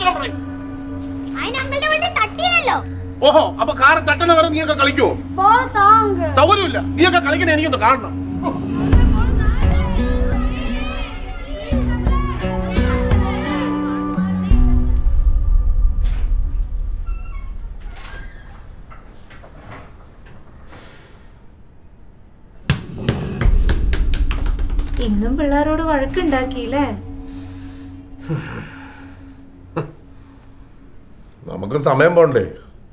ഉത്തരം പറയും അതിന് അങ്കിളുടെ വണ്ടി തട്ടിയല്ലോ ഓഹോ അപ്പൊ കാറ് തട്ടണ വരെ നീയൊക്കെ കളിക്കുവോ ബോൾ താങ്ക സൗകര്യമില്ല നീയൊക്കെ കളിക്കണേ എനിക്കൊന്ന് കാണണം ഇന്നും പിള്ളേരോട് വഴക്കുണ്ടാക്കിയില്ലേ നമുക്ക് സമയം പോണ്ടേ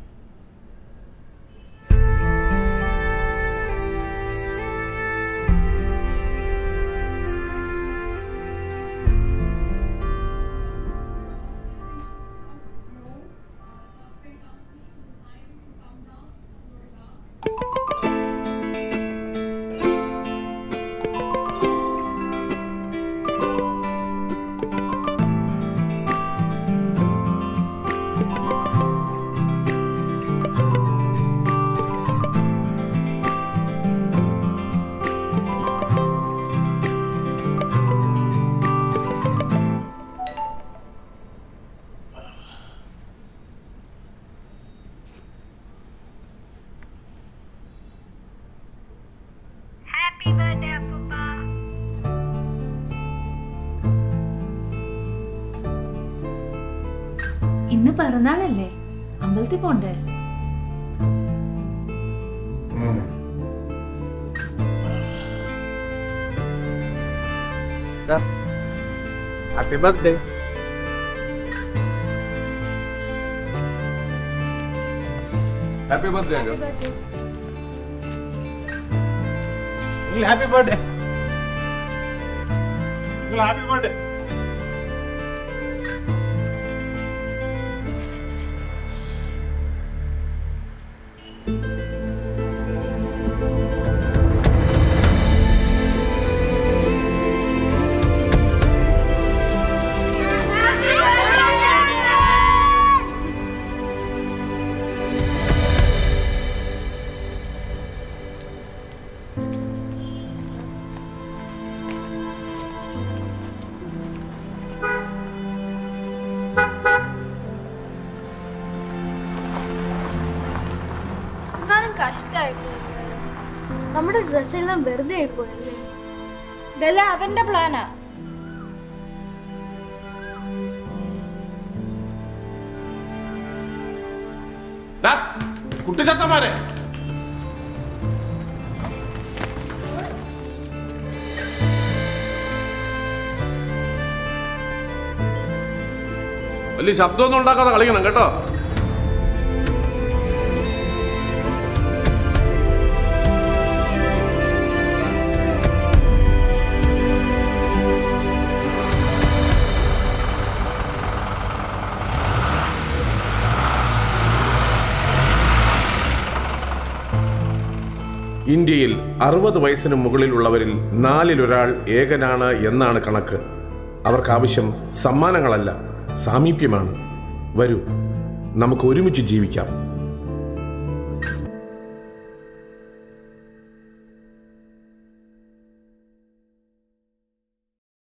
ഇന്ന് പിറന്നാളല്ലേ അമ്പലത്തിൽ പോണ്ടേ happy birthday happy birthday uncle happy birthday happy birthday എന്നാലും കഷ്ടായി പോയി. നമ്മുടെ ഡ്രസ് എല്ലാം വെറുതെ ആയിപ്പോയല്ലേ ഇതെല്ലാം അവന്റെ പ്ലാനാ ദാ, കുട്ടിച്ചത്തന്മാരെ വലിയ ശബ്ദമൊന്നും ഉണ്ടാക്കാതെ കളിക്കണം കേട്ടോ ഇന്ത്യയിൽ അറുപത് വയസ്സിന് മുകളിലുള്ളവരിൽ നാലിലൊരാൾ ഏകനാണ് എന്നാണ് കണക്ക് അവർക്കാവശ്യം സമ്മാനങ്ങളല്ല സാമീപ്യമാണ് വരൂ നമുക്ക് ഒരുമിച്ച് ജീവിക്കാം